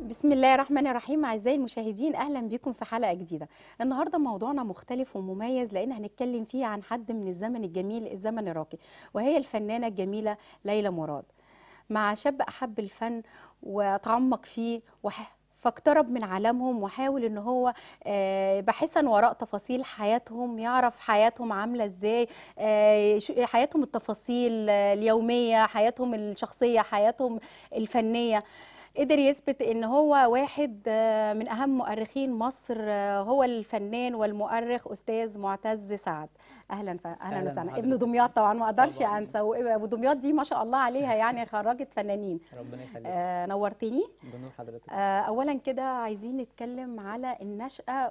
بسم الله الرحمن الرحيم أعزائي المشاهدين أهلا بكم في حلقة جديدة النهاردة موضوعنا مختلف ومميز لأن هنتكلم فيه عن حد من الزمن الجميل الزمن الراقي وهي الفنانة الجميلة ليلى مراد مع شاب أحب الفن وتعمق فيه وح فاقترب من عالمهم وحاول ان هو آه، باحثا وراء تفاصيل حياتهم يعرف حياتهم عامله ازاي آه، ش- حياتهم التفاصيل آه، اليوميه حياتهم الشخصيه حياتهم الفنيه قدر يثبت ان هو واحد آه، من اهم مؤرخين مصر آه، هو الفنان والمؤرخ استاذ معتز سعد اهلا ف... اهلا أهلاً وسهلا بحضرتك. ابن دمياط طبعا ما اقدرش طبعاً. انسى ابو دمياط دي ما شاء الله عليها يعني خرجت فنانين ربنا يخليك آه، نورتني بنور حضرتك آه، اولا كده عايزين نتكلم على النشأة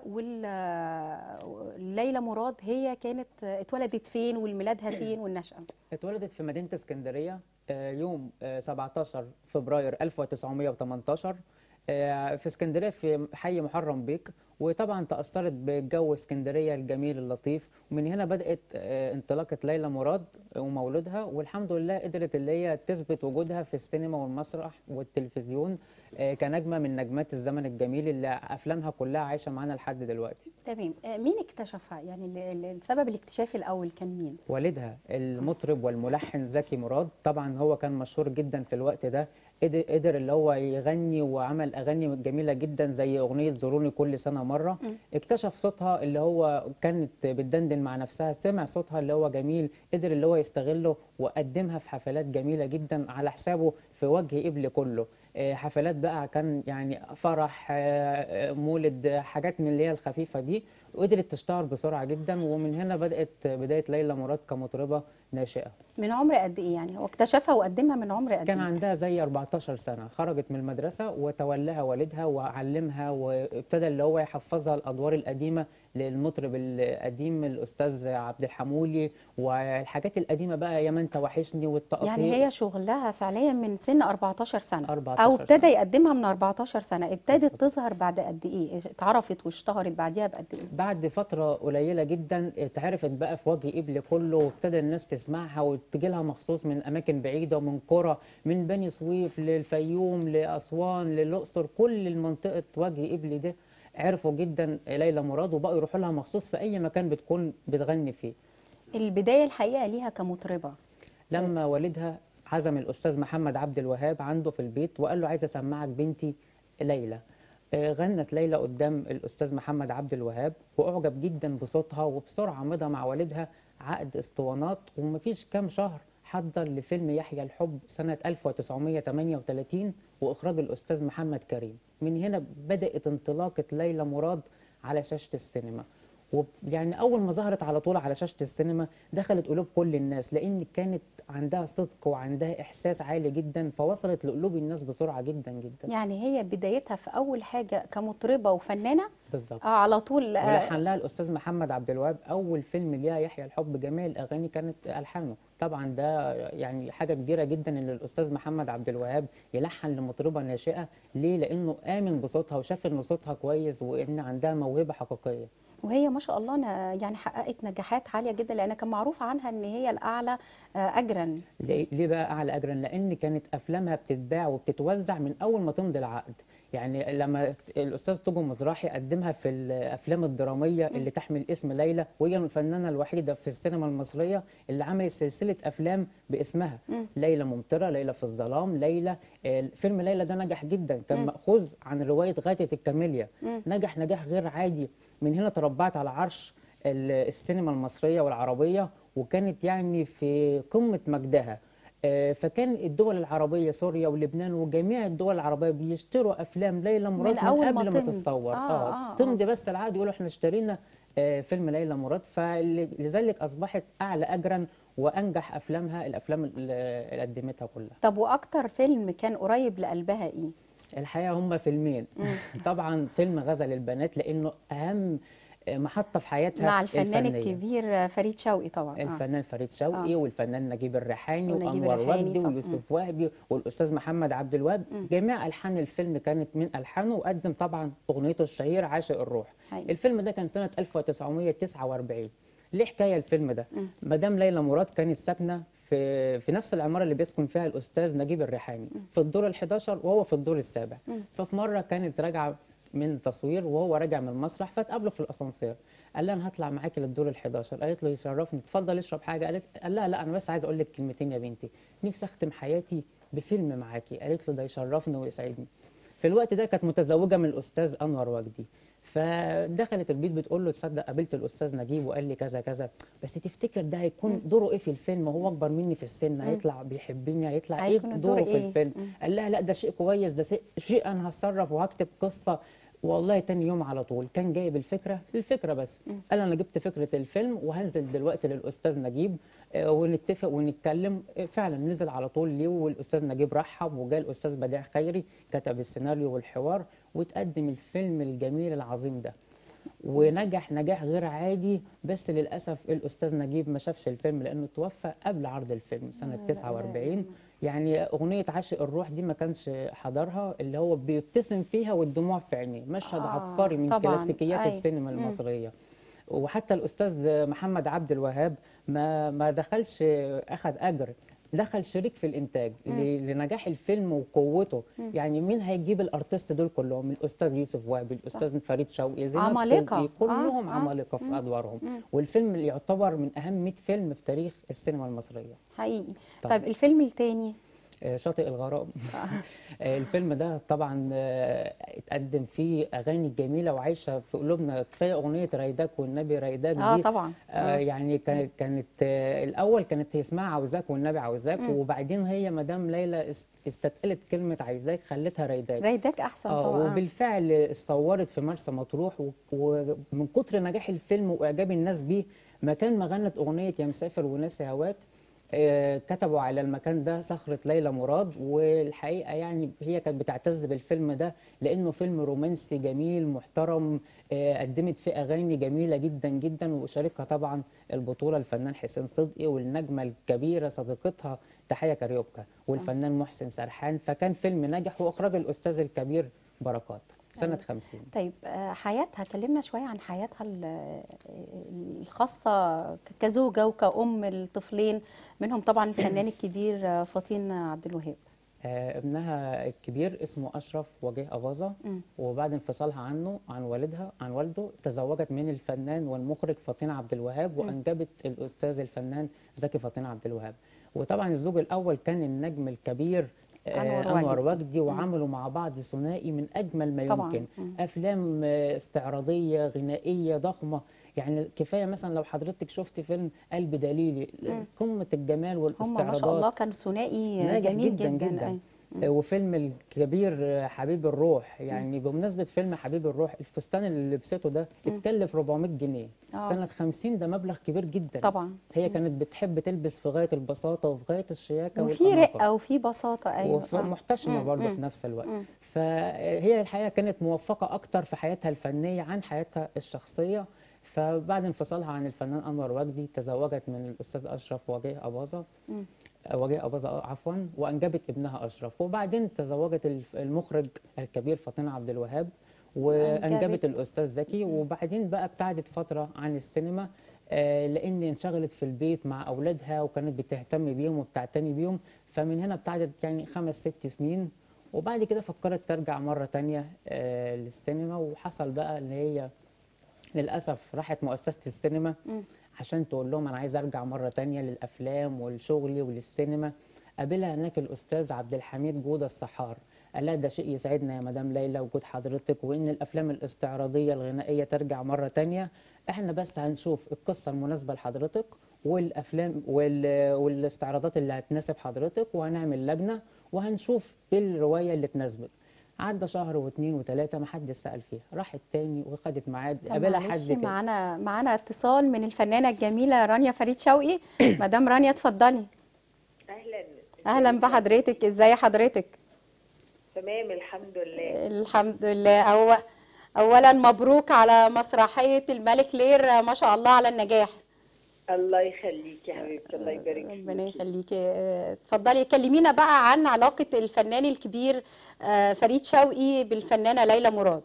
والليلى مراد هي كانت آه، اتولدت فين والميلادها فين والنشأة اتولدت في مدينة اسكندرية آه، يوم آه، 17 فبراير 1918 آه، في اسكندرية في حي محرم بيك وطبعا تأثرت بجو اسكندرية الجميل اللطيف ومن هنا بدأت آه، انطلاقة ليلى مراد ومولودها والحمد لله قدرت اللي هي تثبت وجودها في السينما والمسرح والتلفزيون آه، كنجمة من نجمات الزمن الجميل اللي أفلامها كلها عايشة معانا لحد دلوقتي تمام آه، مين اكتشفها يعني ال- ال- السبب الاكتشاف الاول كان مين والدها المطرب والملحن زكي مراد طبعا هو كان مشهور جدا في الوقت ده قدر قدر اللي هو يغني وعمل اغاني جميله جدا زي اغنيه زوروني كل سنه مره مم. اكتشف صوتها اللي هو كانت بتدندن مع نفسها سمع صوتها اللي هو جميل قدر اللي هو يستغله وقدمها في حفلات جميله جدا على حسابه في وجه قبل كله آه، حفلات بقى كان يعني فرح آه، آه، مولد آه، حاجات من اللي هي الخفيفه دي وقدرت تشتهر بسرعه جدا ومن هنا بدات بدايه ليلى مراد كمطربه ناشئه من عمر قد ايه يعني هو اكتشفها وقدمها من عمر قد كان ايه عندها زي 14 سنه خرجت من المدرسه وتولاها والدها وعلمها وابتدى اللي هو يحفظها الادوار القديمه للمطرب القديم الاستاذ عبد الحمولي والحاجات القديمه بقى يا ما انت وحشني والتقطيع يعني هي شغلها فعليا من سن 14 سنه 14 او ابتدى سنة. يقدمها من 14 سنه ابتدت بالظبط. تظهر بعد قد ايه اتعرفت واشتهرت بعديها بقد ايه بعد فترة قليلة جدا اتعرفت بقى في وجه قبل كله وابتدى الناس تسمعها وتجي لها مخصوص من أماكن بعيدة ومن قرى من بني سويف للفيوم لأسوان للأقصر كل المنطقة وجه قبل ده عرفوا جدا ليلى مراد وبقوا يروحوا لها مخصوص في أي مكان بتكون بتغني فيه البدايه الحقيقه ليها كمطربه لما والدها عزم الأستاذ محمد عبد الوهاب عنده في البيت وقال له عايز أسمعك بنتي ليلى آه، غنت ليلى قدام الأستاذ محمد عبد الوهاب وأعجب جدا بصوتها وبسرعة مضى مع والدها عقد اسطوانات ومفيش كام شهر حضر لفيلم يحيى الحب سنة 1938 وإخراج الأستاذ محمد كريم من هنا بدأت انطلاقة ليلى مراد على شاشة السينما ويعني أول ما ظهرت على طول على شاشة السينما دخلت قلوب كل الناس لأن كانت عندها صدق وعندها إحساس عالي جدا فوصلت لقلوب الناس بسرعة جدا جدا يعني هي بدايتها في اول حاجه كمطربه وفنانه بالظبط اه على طول آه ولحن لها الاستاذ محمد عبد الوهاب اول فيلم ليها يحيى الحب جميع الاغاني كانت الحانه طبعا ده يعني حاجه كبيره جدا ان الاستاذ محمد عبد الوهاب يلحن لمطربه ناشئه ليه لانه امن بصوتها وشاف ان صوتها كويس وان عندها موهبه حقيقيه وهي ما شاء الله ن- يعني حققت نجاحات عاليه جدا لان كان معروف عنها ان هي الاعلى آه، اجرا ليه ليه بقى اعلى اجرا لان كانت افلامها بتتباع وبتتوزع من اول ما تمضي العقد يعني لما الاستاذ توجو مزراحي قدمها في الافلام الدراميه اللي تحمل اسم ليلى وهي الفنانه الوحيده في السينما المصريه اللي عملت سلسله افلام باسمها مم. ليلى ممطره ليلى في الظلام ليلى آه، فيلم ليلى ده نجح جدا كان مم. ماخوذ عن روايه غايه الكاميليا مم. نجح نجاح غير عادي من هنا تربعت على عرش ال- السينما المصرية والعربية وكانت يعني في قمة مجدها آه، فكان الدول العربية سوريا ولبنان وجميع الدول العربية بيشتروا أفلام ليلى مراد من, أول ما قبل ما تمضي. تتصور آه، آه، آه. تمضي بس العقد يقولوا احنا اشترينا آه، فيلم ليلى مراد فلذلك أصبحت أعلى أجرا وأنجح أفلامها الأفلام اللي قدمتها كلها طب واكتر فيلم كان قريب لقلبها ايه الحقيقه هم فيلمين طبعا فيلم غزل البنات لانه اهم محطه في حياتها مع الفنان الفنية. الكبير فريد شوقي طبعا آه. الفنان فريد شوقي آه. والفنان نجيب الريحاني ونجيب وانور الريحاني، وجدي صح. ويوسف وهبي والاستاذ محمد عبد الوهاب مم. جميع الحان الفيلم كانت من الحانه وقدم طبعا اغنيته الشهيره عاشق الروح حقيقي. الفيلم ده كان سنه 1949 ليه حكايه الفيلم ده مم. مدام ليلى مراد كانت ساكنه في في نفس العماره اللي بيسكن فيها الاستاذ نجيب الريحاني في الدور ال11 وهو في الدور السابع مم. ففي مره كانت راجعه من تصوير وهو راجع من المسرح فاتقابلوا في الاسانسير قال لها انا هطلع معاكي للدور ال11 قالت له يشرفني اتفضل اشرب حاجه قالت قال لها لا انا بس عايز اقول لك كلمتين يا بنتي نفسي اختم حياتي بفيلم معاكي قالت له ده يشرفني ويسعدني في الوقت ده كانت متزوجه من الاستاذ انور وجدي فدخلت البيت بتقول له تصدق قابلت الاستاذ نجيب وقال لي كذا كذا بس تفتكر ده هيكون دوره ايه في الفيلم هو اكبر مني في السن هيطلع بيحبني هيطلع ايه هيكون الدور دوره في إيه؟ الفيلم مم. قال لها لا ده شيء كويس ده شيء- شيء انا هتصرف وهكتب قصه والله تاني يوم على طول كان جايب الفكره الفكره بس قال انا جبت فكره الفيلم وهنزل دلوقتي للاستاذ نجيب آه، ونتفق ونتكلم آه، فعلا نزل على طول ليه والاستاذ نجيب رحب وجاء الاستاذ بديع خيري كتب السيناريو والحوار وتقدم الفيلم الجميل العظيم ده ونجح نجاح غير عادي بس للاسف الاستاذ نجيب ما شافش الفيلم لانه توفى قبل عرض الفيلم سنه 49 يعني اغنيه عاشق الروح دي ما كانش حضرها اللي هو بيبتسم فيها والدموع في عينيه مشهد آه، عبقري من طبعاً، كلاسيكيات أي. السينما مم. المصريه وحتى الاستاذ محمد عبد الوهاب ما ما دخلش اخذ اجر دخل شريك في الانتاج ل- لنجاح الفيلم وقوته يعني مين هيجيب الارتست دول كلهم الاستاذ يوسف وهبي الاستاذ فريد شوقي زينب عمالقة. صدقي كلهم آه، آه. عمالقه في ادوارهم والفيلم اللي يعتبر من اهم 100 فيلم في تاريخ السينما المصريه حقيقي طبعاً. طيب الفيلم التاني آه، شاطئ الغرام آه، الفيلم ده طبعا آه، اتقدم فيه اغاني جميله وعايشه في قلوبنا كفايه اغنيه ريداك والنبي ريداك اه دي طبعا آه يعني كان- كانت آه الاول كانت هي اسمها عاوزاك والنبي عاوزاك وبعدين هي مدام ليلى است- استثقلت كلمه عايزاك خلتها ريداك ريداك احسن اه طبعا وبالفعل اتصورت في مرسى مطروح و- ومن كتر نجاح الفيلم واعجاب الناس بيه مكان ما غنت اغنيه يا مسافر وناسي هواك آه، كتبوا على المكان ده صخرة ليلى مراد والحقيقة يعني هي كانت بتعتز بالفيلم ده لأنه فيلم رومانسي جميل محترم آه، قدمت فيه أغاني جميلة جدا جدا وشاركها طبعا البطولة الفنان حسين صدقي والنجمة الكبيرة صديقتها تحية كاريوكا والفنان محسن سرحان فكان فيلم ناجح وإخراج الأستاذ الكبير بركات سنة 50 طيب آه، حياتها كلمنا شوية عن حياتها ال- الخاصة ك- كزوجة وكأم لطفلين منهم طبعا الفنان الكبير آه، فطين عبد الوهاب آه، ابنها الكبير اسمه أشرف وجيه أباظة مم. وبعد انفصالها عنه عن والدها عن والده تزوجت من الفنان والمخرج فطين عبد الوهاب وأنجبت الأستاذ الفنان زكي فطين عبد الوهاب وطبعا الزوج الأول كان النجم الكبير آه، أنور أنور وجدي. وجدي وعملوا مع بعض ثنائي من أجمل ما طبعاً. يمكن مم. أفلام آه، استعراضية غنائية ضخمة يعني كفاية مثلا لو حضرتك شفت فيلم قلب دليلي قمة الجمال هم والاستعراضات ما شاء الله كانوا ثنائي آه، ناجح جميل جدا جدا, جدا, أي. آه، وفيلم الكبير آه، حبيب الروح يعني بمناسبة فيلم حبيب الروح الفستان اللي لبسته ده اتكلف 400 جنيه آه. سنة 50 ده مبلغ كبير جدا طبعا هي كانت بتحب تلبس في غاية البساطة وفي غاية الشياكة وفي والأناقة. رقة وفي بساطة أيوة وفي آه. محتشمه مم، برضه مم. في نفس الوقت مم. فهي الحقيقه كانت موفقه اكتر في حياتها الفنيه عن حياتها الشخصيه فبعد انفصالها عن الفنان انور وجدي تزوجت من الاستاذ اشرف وجيه اباظه مم. آه، وجيه اباظه آه، عفوا وانجبت ابنها اشرف وبعدين تزوجت الف- المخرج الكبير فطين عبد الوهاب وأنجبت. وانجبت الاستاذ زكي وبعدين بقى ابتعدت فتره عن السينما آه، لان انشغلت في البيت مع اولادها وكانت بتهتم بيهم وبتعتني بيهم فمن هنا ابتعدت يعني خمس ست سنين وبعد كده فكرت ترجع مره تانية آه، للسينما وحصل بقى ان هي للاسف راحت مؤسسه السينما مم. عشان تقول لهم انا عايزه ارجع مره تانية للافلام ولشغلي وللسينما قابلها هناك الاستاذ عبد الحميد جوده السحار قال لها ده شيء يسعدنا يا مدام ليلى وجود حضرتك وان الافلام الاستعراضيه الغنائيه ترجع مره تانية احنا بس هنشوف القصه المناسبه لحضرتك والافلام وال... والاستعراضات اللي هتناسب حضرتك وهنعمل لجنه وهنشوف ايه الروايه اللي تناسبك عدى شهر واثنين وثلاثه ما حد سال فيها راحت تاني وخدت ميعاد طب قابلها معلش حد كده معانا معانا اتصال من الفنانة الجميلة رانيا فريد شوقي مدام رانيا اتفضلي اهلا اهلا بحضرتك ازاي حضرتك تمام الحمد لله الحمد لله أو اولا مبروك على مسرحيه الملك لير ما شاء الله على النجاح الله يخليك يا حبيبتي الله يبارك ربنا فيكي يخليكي آه، اتفضلي كلمينا بقى عن علاقه الفنان الكبير آه، فريد شوقي بالفنانه ليلى مراد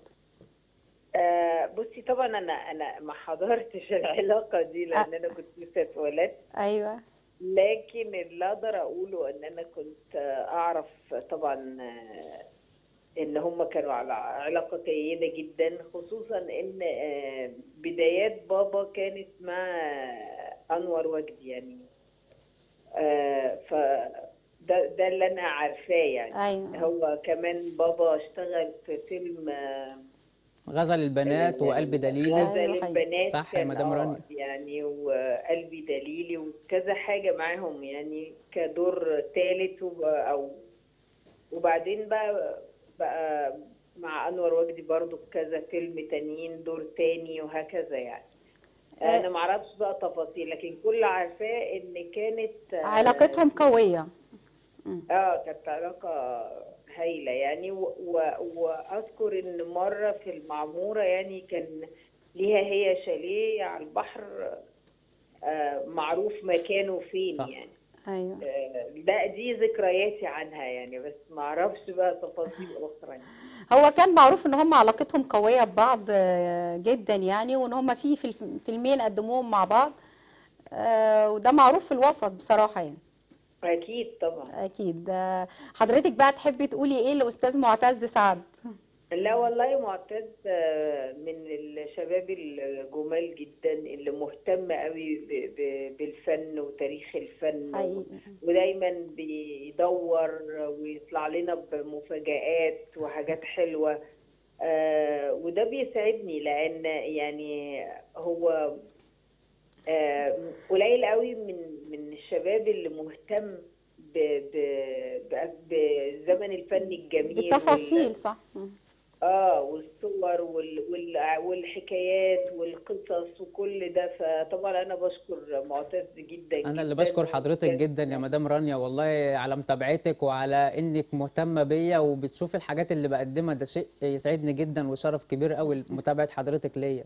آه بصي طبعا انا انا ما حضرتش العلاقه دي لان انا كنت لسه اتولدت ايوه لكن اللي اقدر اقوله ان انا كنت اعرف طبعا آه، ان هم كانوا على علاقه جيده جدا خصوصا ان آه، بدايات بابا كانت مع انور وجدي يعني آه، ف ده ده اللي انا عارفاه يعني ايوه هو كمان بابا اشتغل في فيلم آه، غزل البنات وقلب دليلي أيوة غزل حقيقي. البنات صح يا كان مدام آه رانيا. يعني وقلبي دليلي وكذا حاجة معاهم يعني كدور تالت وب- أو وبعدين بقى بقى مع أنور وجدي برضو كذا فيلم تانيين دور تاني وهكذا يعني آه. أنا معرفش بقى تفاصيل لكن كل عارفاه إن كانت آه، علاقتهم قويه اه كانت علاقة هايلة يعني و... و... وأذكر إن مرة في المعمورة يعني كان ليها هي شاليه على البحر آه معروف مكانه فين صح. يعني ايوه آه ده دي ذكرياتي عنها يعني بس ما اعرفش بقى تفاصيل أخرى يعني. هو كان معروف ان هم علاقتهم قويه ببعض آه، جدا يعني وان هم في في الف- فيلمين قدموهم مع بعض آه، وده معروف في الوسط بصراحه يعني أكيد طبعا اكيد آه، حضرتك بقى تحبي تقولي ايه لاستاذ معتز سعد لا والله معتز آه، من الشباب الجمال جدا اللي مهتم قوي ب- ب- بالفن وتاريخ الفن حقيقي ودايما بيدور ويطلع لنا بمفاجآت وحاجات حلوة آه وده بيسعدني لأن يعني هو آه قليل قوي من من الشباب اللي مهتم ب- ب- ب- بزمن الفن الجميل وال- بالتفاصيل صح مم. اه والصور وال وال والحكايات والقصص وكل ده فطبعا انا بشكر معتز جدا انا اللي جدا بشكر حضرتك وبجد جدا يا مدام رانيا والله على متابعتك وعلى انك مهتمه بيا وبتشوفي الحاجات اللي بقدمها ده شيء يسعدني جدا وشرف كبير قوي متابعه حضرتك ليا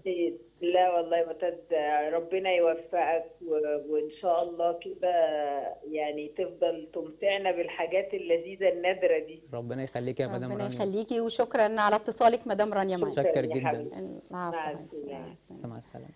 لا والله معتز ربنا يوفقك و- وان شاء الله كده يعني تفضل تمتعنا بالحاجات اللذيذه النادره دي ربنا يخليك يا مدام ربنا رانيا يخليكي وشكرا على اتصالك مدام رانيا معانا شكرا يا جدا. حبيبي. العفو مع حبيبتي. السلامة. مع السلامة. مع السلامه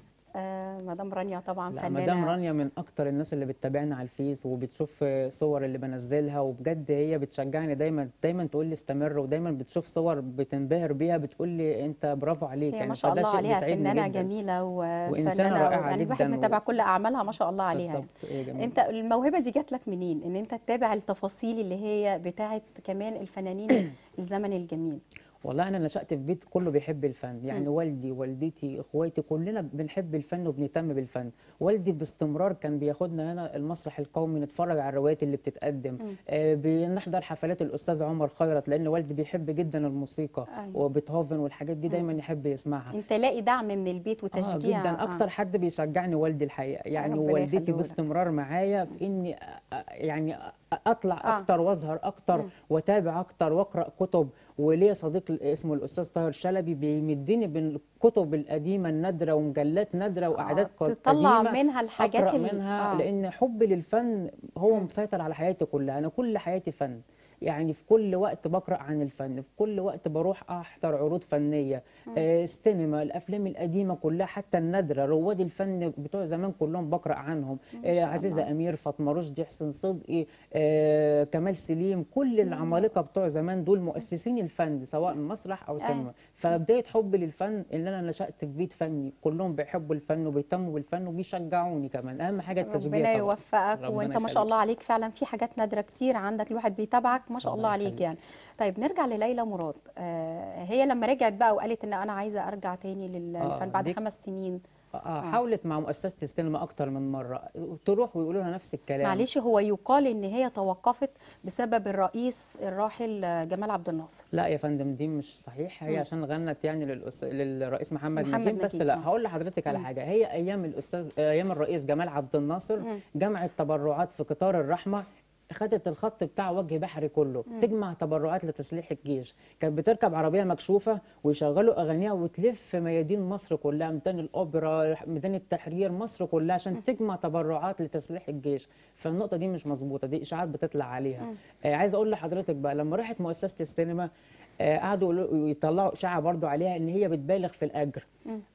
آه، مدام رانيا طبعا لا فنانه مدام رانيا من اكتر الناس اللي بتتابعنا على الفيس وبتشوف صور اللي بنزلها وبجد هي بتشجعني دايما دايما تقول لي استمر ودايما بتشوف صور بتنبهر بيها بتقول لي انت برافو عليك هي يعني ما شاء فده الله شيء عليها بيسعدني فنانه جدا. جميله وإنسانة وفنانه رائعة يعني الواحد جداً و- متابع كل اعمالها ما شاء الله عليها يعني. بالظبط ايه جميل انت الموهبه دي جات لك منين ان انت تتابع التفاصيل اللي هي بتاعت كمان الفنانين الزمن الجميل والله انا نشأت في بيت كله بيحب الفن يعني والدي والدتي اخواتي كلنا بنحب الفن وبنهتم بالفن والدي باستمرار كان بياخدنا هنا المسرح القومي نتفرج على الروايات اللي بتتقدم آه بنحضر حفلات الاستاذ عمر خيرت لان والدي بيحب جدا الموسيقى أيوة. وبيتهوفن والحاجات دي دايما يحب يسمعها انت لاقي دعم من البيت اه وتشجيع جدا اكتر حد بيشجعني والدي الحقيقه يعني ربنا والدتي يخليهولك. باستمرار معايا في اني أ- أ- يعني أ- اطلع آه. اكتر واظهر اكتر مم. واتابع اكتر واقرا كتب وليا صديق اسمه الاستاذ طاهر شلبي بيمدني بالكتب القديمه النادره ومجلات نادره واعداد آه، قد- تطلع قديمه منها الحاجات اقرا ال- منها آه. لان حبي للفن هو مسيطر على حياتي كلها انا كل حياتي فن يعني في كل وقت بقرا عن الفن في كل وقت بروح احضر عروض فنيه آه السينما الافلام القديمه كلها حتى النادره رواد الفن بتوع زمان كلهم بقرا عنهم آه شاء عزيزه الله. امير فاطمه رشدي حسين صدقي آه كمال سليم كل العمالقه بتوع زمان دول مؤسسين الفن سواء مسرح او أيوة. سينما فبدايه حبي للفن ان انا نشات في بيت فني كلهم بيحبوا الفن وبيهتموا بالفن وبيشجعوني كمان اهم حاجه التشجيع ربنا طبعا يوفقك ربنا وانت ما شاء يخليك. الله عليك فعلا في حاجات نادره كتير عندك الواحد بيتابعك ما شاء ربنا الله عليك يخليك. يعني طيب نرجع لليلى مراد آه هي لما رجعت بقى وقالت ان انا عايزه ارجع تاني لل- آه، للفن بعد دي- خمس سنين آه حاولت مع مؤسسه السينما اكتر من مره تروح ويقولوا لها نفس الكلام معلش هو يقال ان هي توقفت بسبب الرئيس الراحل آه، جمال عبد الناصر لا يا فندم دي مش صحيح هي مم. عشان غنت يعني للأس... للرئيس محمد, محمد نجيب بس نجيب، لا آه. هقول لحضرتك على مم. حاجه هي ايام الاستاذ ايام الرئيس جمال عبد الناصر مم. جمعت تبرعات في قطار الرحمه خدت الخط بتاع وجه بحري كله تجمع تبرعات لتسليح الجيش كانت بتركب عربيه مكشوفه ويشغلوا اغانيها وتلف ميادين مصر كلها ميدان الاوبرا ميدان التحرير مصر كلها عشان تجمع تبرعات لتسليح الجيش فالنقطه دي مش مظبوطه دي اشاعات بتطلع عليها آه عايز اقول لحضرتك بقى لما راحت مؤسسه السينما آه قعدوا يقولوا- يطلعوا اشاعه برضو عليها ان هي بتبالغ في الاجر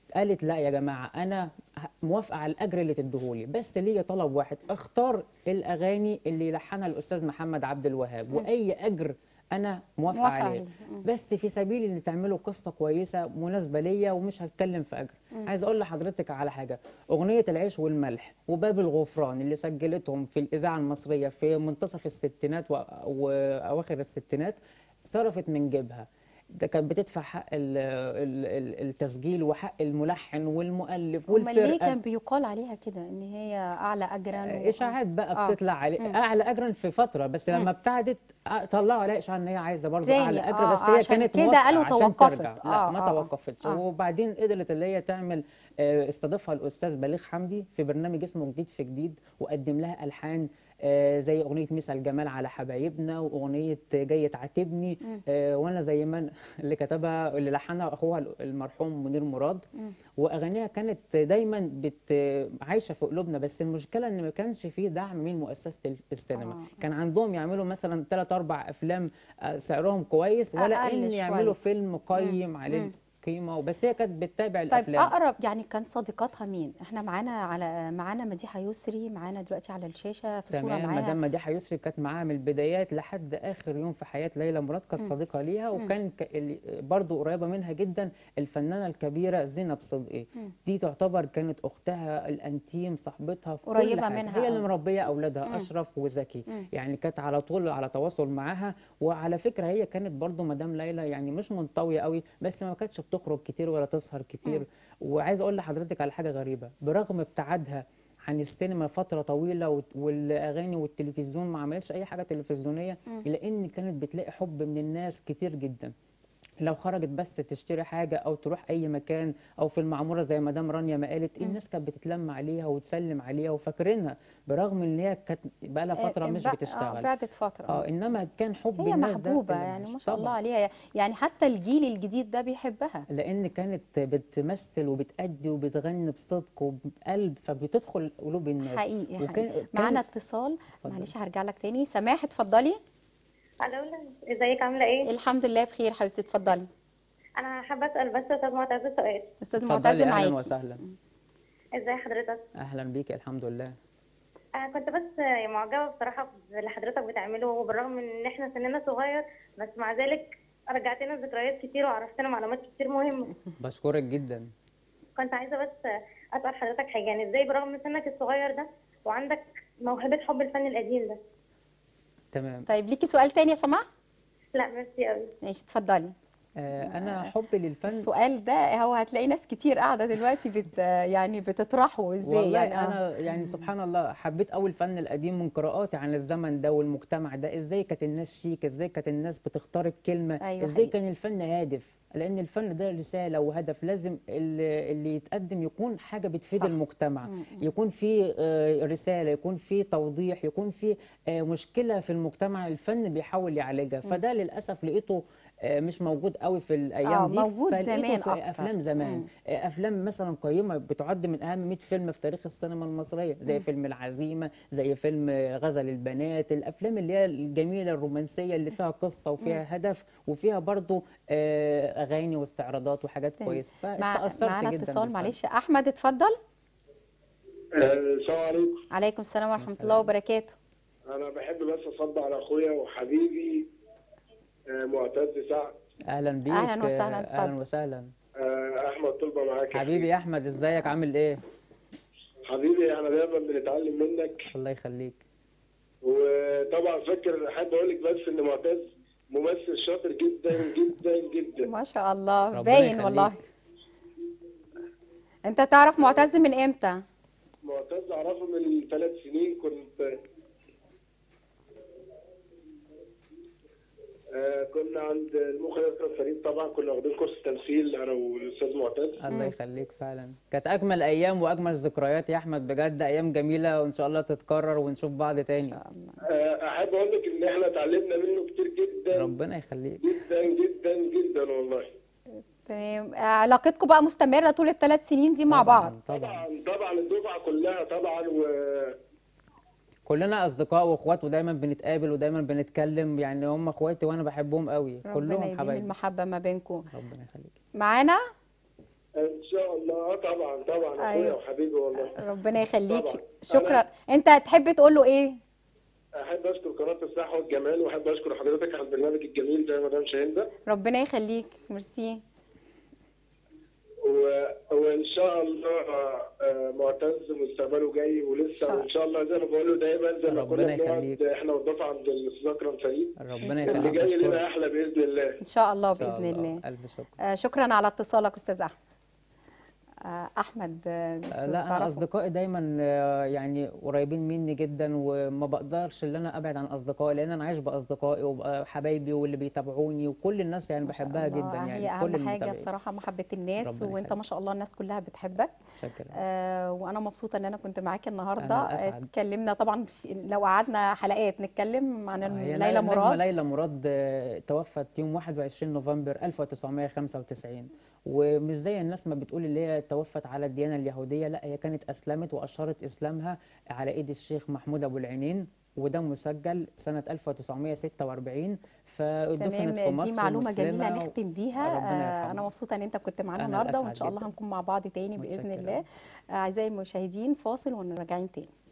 قالت لا يا جماعه انا ه- موافقه على الاجر اللي تديهولي بس ليا طلب واحد اختار الاغاني اللي يلحنها الاستاذ محمد عبد الوهاب واي اجر انا موافقه موافقة عليه عليه. مم. بس في سبيل ان تعملوا قصه كويسه مناسبه ليا ومش هتكلم في اجر عايز اقول لحضرتك على حاجه اغنيه العيش والملح وباب الغفران اللي سجلتهم في الاذاعه المصريه في منتصف الستينات وأ- واواخر الستينات صرفت من جيبها ده كانت بتدفع حق ال- ال- ال- التسجيل وحق الملحن والمؤلف امال ليه والفرقه كان بيقال عليها كده ان هي اعلى اجرا و- اشاعات بقى آه. بتطلع عليه مم. اعلى اجرا في فتره بس لما مم. ابتعدت آه، طلعوا عليها اشاعه ان هي عايزه برضه تاني، اعلى اجر آه، بس هي عشان كانت كده موافقة قالوا عشان توقفت. ترجع آه، لا ما آه، آه. توقفتش آه. وبعدين قدرت اللي هي تعمل آه، استضافها الاستاذ بليغ حمدي في برنامج اسمه جديد في جديد وقدم لها الحان آه، زي اغنيه مسا الجمال على حبايبنا واغنيه جاي تعاتبني مم. آه، وانا زي ما أنا اللي كتبها اللي لحنها اخوها المرحوم منير مراد مم. واغانيها كانت دايما بت عايشه في قلوبنا بس المشكله ان ما كانش فيه دعم من مؤسسه السينما آه. كان عندهم يعملوا مثلا ثلاث اربع افلام آه، سعرهم كويس ولا أقل ان شوية. يعملوا فيلم قيم عليه مم. القيمه وبس هي كانت بتتابع طيب الافلام اقرب يعني كان صديقاتها مين احنا معانا على معانا مديحه يسري معانا دلوقتي على الشاشه في صوره تمام معاها مدام مديحه يسري كانت معاها من البدايات لحد اخر يوم في حياه ليلى مراد كانت مم. صديقه ليها مم. وكان ك- اللي- برضو قريبه منها جدا الفنانه الكبيره زينب صدقي مم. دي تعتبر كانت اختها الانتيم صاحبتها في كل قريبة حاجة. منها هي اللي أوي. مربيه مم. اولادها اشرف وزكي مم. يعني كانت على طول على تواصل معاها وعلى فكره هي كانت برضو مدام ليلى يعني مش منطويه قوي بس ما كانتش بتخرج كتير ولا تسهر كتير مم. وعايز اقول لحضرتك على حاجه غريبه برغم ابتعادها عن السينما فتره طويله وت- والاغاني والتلفزيون ما عملتش اي حاجه تلفزيونيه مم. الا ان كانت بتلاقي حب من الناس كتير جدا لو خرجت بس تشتري حاجه او تروح اي مكان او في المعموره زي مدام رانيا ما قالت مم. الناس كانت بتتلم عليها وتسلم عليها وفاكرينها برغم ان هي كانت بقى لها فتره آه، مش بع- آه بتشتغل بعدت فتره اه انما كان حب هي الناس ده محبوبه اللي يعني مش- ما شاء الله طبعاً. عليها يعني حتى الجيل الجديد ده بيحبها لان كانت بتمثل وبتأدي وبتغني بصدق وبقلب فبتدخل قلوب الناس حقيقي وكان حقيقي معانا كانت- اتصال اتفضلي. معلش هرجع لك تاني سماح اتفضلي الو ازيك عامله ايه الحمد لله بخير حبيبتي اتفضلي انا حابه اسال بس استاذ معتز سؤال استاذ اتفضلي معتز اهلا معاكي وسهلا ازي حضرتك اهلا بيك الحمد لله انا كنت بس معجبه بصراحه باللي حضرتك بتعمله وبالرغم من ان احنا سننا صغير بس مع ذلك رجعتنا ذكريات كتير وعرفتنا معلومات كتير مهمه بشكرك جدا كنت عايزه بس اسال حضرتك حاجه يعني ازاي برغم من سنك الصغير ده وعندك موهبه حب الفن القديم ده تمام طيب ليكي سؤال تاني يا سماح لا ميرسي قوي ماشي اتفضلي آه انا حبي للفن السؤال ده هو هتلاقي ناس كتير قاعده دلوقتي بت يعني بتطرحه ازاي والله يعني آه. انا يعني سبحان الله حبيت قوي الفن القديم من قراءاتي عن الزمن ده والمجتمع ده ازاي كانت الناس شيك ازاي كانت الناس بتختار الكلمه أيوة ازاي حقيقي. كان الفن هادف لان الفن ده رساله وهدف لازم اللي, اللي يتقدم يكون حاجه بتفيد صح. المجتمع مم. يكون في آه، رساله يكون في توضيح يكون في آه، مشكله في المجتمع الفن بيحاول يعالجها فده للاسف لقيته آه، مش موجود قوي في الايام آه، دي موجود فلقيته زمان في أكتر. افلام زمان مم. آه، افلام مثلا قيمه بتعد من اهم 100 فيلم في تاريخ السينما المصريه زي مم. فيلم العزيمه زي فيلم آه، غزل البنات الافلام اللي هي الجميله الرومانسيه اللي فيها قصه وفيها هدف وفيها برضو آه، اغاني واستعراضات وحاجات تمام. كويسه مع فتاثرت معانا جدا اتصال بالفن. معلش احمد اتفضل آه، السلام عليكم عليكم السلام ورحمه السلام. الله وبركاته انا بحب بس اصد على اخويا وحبيبي آه، معتز سعد اهلا بيك أهلاً وسهلاً، آه، اتفضل. اهلا وسهلا آه، احمد طلبه معاك يا حبيبي يا احمد ازيك عامل ايه حبيبي احنا دايما بنتعلم منك الله يخليك وطبعا فاكر احب اقول لك بس ان معتز ممثل شاطر جدا جدا جدا ما شاء الله ربنا باين يخليك. والله انت تعرف معتز من امتى معتز اعرفه من ثلاث سنين كنت آه، كنا عند المخرج اكرم فريد طبعا كنا واخدين كورس تمثيل انا والاستاذ معتز الله يخليك فعلا كانت اجمل ايام واجمل ذكريات يا احمد بجد ايام جميله وان شاء الله تتكرر ونشوف بعض ان تاني شاء الله آه، احب اقول لك ان احنا اتعلمنا منه كتير جدا ربنا يخليك جدا جدا جدا والله تمام علاقتكم بقى مستمره طول الثلاث سنين دي مع بعض طبعا طبعا طبعا طبعا الدفعه كلها طبعا و كلنا اصدقاء واخوات ودايما بنتقابل ودايما بنتكلم يعني هم اخواتي وانا بحبهم قوي ربنا كلهم يديم حبايبي المحبه ما بينكم ربنا يخليك معانا ان شاء الله اه طبعا طبعا اخويا أيوة. وحبيبي والله ربنا يخليك طبعاً. شكرا انت تحب تقول له ايه احب اشكر قناه الصحه والجمال واحب اشكر حضرتك على البرنامج الجميل ده يا مدام شاهين ربنا يخليك ميرسي و... وان شاء الله آه، معتز مستقبله جاي إن ولسه شاء وان شاء الله زي ما بقول له دايما زي ما ربنا كنا يخليك. بنقعد احنا والدفعه عند الاستاذ اكرم فريد ربنا شاء اللي يخليك جاي أشكرك. لنا احلى باذن الله ان شاء الله إن شاء باذن الله ألف شكر آه، شكرا على اتصالك استاذ احمد آه، احمد آه، لا انا تعرفه؟ اصدقائي دايما آه، يعني قريبين مني جدا وما بقدرش ان انا ابعد عن اصدقائي لان انا عايش باصدقائي وحبايبي واللي بيتابعوني وكل الناس يعني ما شاء بحبها الله. جدا يعني هي كل اهم حاجه المتابعين بصراحه محبه الناس ربنا وانت يخليك. ما شاء الله الناس كلها بتحبك شكرا آه وانا مبسوطه ان انا كنت معاك النهارده أنا أسعد. اتكلمنا طبعا في لو قعدنا حلقات نتكلم عن هي ليلى النجمة مراد ليلى مراد آه، توفت يوم 21 نوفمبر 1995 ومش زي الناس ما بتقول اللي هي توفت على الديانة اليهودية لا هي كانت أسلمت وأشرت إسلامها على إيد الشيخ محمود أبو العينين وده مسجل سنة 1946 فدفنت في تمام مصر دي معلومه جميله مسلمة و- نختم بيها ربنا آه يرحمه. انا مبسوطه ان انت كنت معانا أنا النهارده وان الأسعد شاء الله جداً. هنكون مع بعض تاني باذن متشكرة. الله آه اعزائي المشاهدين فاصل ونراجعين تاني